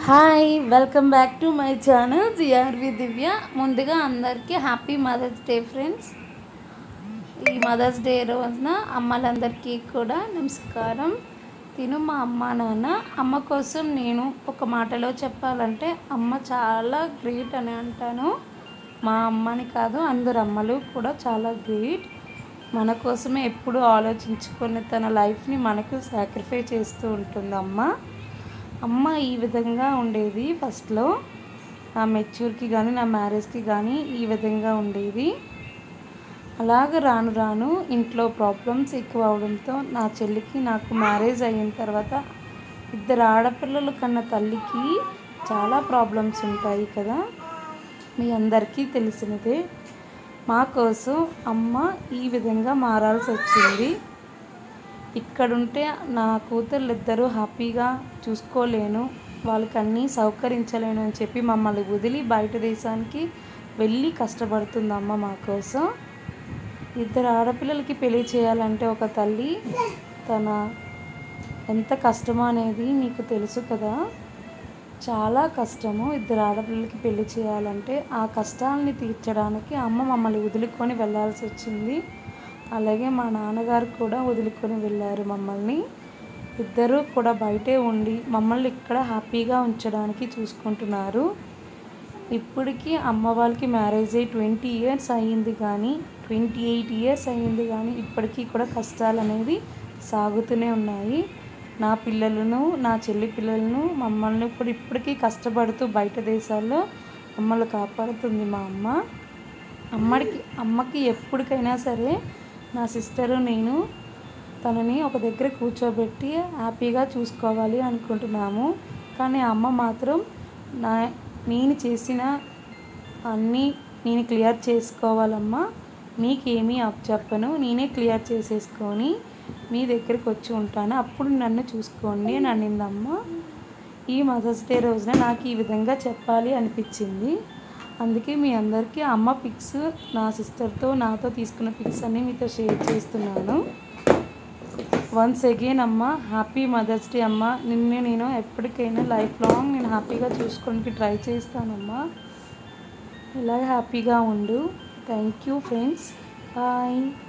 hi welcome back to my channel GRV Divya ముందుగా అందరికీ happy mother's day friends ఈ mother's day రోజున అమ్మలందరికీ కూడా నమస్కారం తిను మా అమ్మ నాన్న అమ్మ కోసం నేను ఒక మాటలో చెప్పాలంటే అమ్మ చాలా గ్రేట్ అని అంటాను మా అమ్మని కాదు అందరు అమ్మలు కూడా చాలా గ్రేట్ మన కోసమే ఎప్పుడు ఆలోచించుకొని తన లైఫ్ని మనకు సాక్రిఫై చేస్తూ ఉంటుంది అమ్మ అమ్మ ఈ విధంగా ఉండేది ఫస్ట్లో నా మెచ్యూర్కి కానీ నా మ్యారేజ్కి కానీ ఈ విధంగా ఉండేది అలాగ రాను రాను ఇంట్లో ప్రాబ్లమ్స్ ఎక్కువ అవడంతో నా చెల్లికి నాకు మ్యారేజ్ అయిన తర్వాత ఇద్దరు ఆడపిల్లలు కన్న తల్లికి చాలా ప్రాబ్లమ్స్ ఉంటాయి కదా మీ అందరికీ తెలిసినదే మా కోసం అమ్మ ఈ విధంగా మారాల్సి వచ్చింది ఇక్కడుంటే నా కూతుర్లు ఇద్దరూ హ్యాపీగా చూసుకోలేను వాళ్ళకి అన్నీ సౌకరించలేను అని చెప్పి మమ్మల్ని వదిలి బయట దేశానికి వెళ్ళి కష్టపడుతుంది అమ్మ మా కోసం ఇద్దరు ఆడపిల్లలకి పెళ్లి చేయాలంటే ఒక తల్లి తన ఎంత కష్టమో అనేది మీకు తెలుసు కదా చాలా కష్టము ఇద్దరు ఆడపిల్లలకి పెళ్లి చేయాలంటే ఆ కష్టాలని తీర్చడానికి అమ్మ మమ్మల్ని వదులుకొని వెళ్ళాల్సి వచ్చింది అలాగే మా నాన్నగారు కూడా వదులుకొని వెళ్ళారు మమ్మల్ని ఇద్దరూ కూడా బయటే ఉండి మమ్మల్ని ఇక్కడ హ్యాపీగా ఉంచడానికి చూసుకుంటున్నారు ఇప్పటికీ అమ్మ వాళ్ళకి మ్యారేజ్ అయ్యి ట్వంటీ ఇయర్స్ అయ్యింది కానీ ట్వంటీ ఎయిట్ ఇయర్స్ అయ్యింది కానీ ఇప్పటికీ కూడా కష్టాలు అనేది సాగుతూనే ఉన్నాయి నా పిల్లలను నా చెల్లి పిల్లలను మమ్మల్ని కూడా ఇప్పటికీ కష్టపడుతూ బయట దేశాల్లో మమ్మల్ని కాపాడుతుంది మా అమ్మ అమ్మడికి అమ్మకి ఎప్పటికైనా సరే నా సిస్టరు నేను తనని ఒక దగ్గర కూర్చోబెట్టి హ్యాపీగా చూసుకోవాలి అనుకుంటున్నాము కానీ అమ్మ మాత్రం నా నేను చేసిన అన్నీ నేను క్లియర్ చేసుకోవాలమ్మా మీకేమీ అప్ చెప్పను నేనే క్లియర్ చేసేసుకొని మీ దగ్గరికి వచ్చి ఉంటాను అప్పుడు నన్ను చూసుకోండి అని అనిందమ్మ ఈ మదర్స్ డే రోజున నాకు ఈ విధంగా చెప్పాలి అనిపించింది అందుకే మీ అందరికీ అమ్మ పిక్స్ నా సిస్టర్తో నాతో తీసుకున్న పిక్స్ అన్నీ మీతో షేర్ చేస్తున్నాను వన్స్ అగైన్ అమ్మ హ్యాపీ మదర్స్ డే అమ్మ నిన్ను నేను ఎప్పటికైనా లైఫ్ లాంగ్ నేను హ్యాపీగా చూసుకోవడానికి ట్రై చేస్తానమ్మా ఇలాగే హ్యాపీగా ఉండు థ్యాంక్ యూ ఫ్రెండ్స్ బాయ్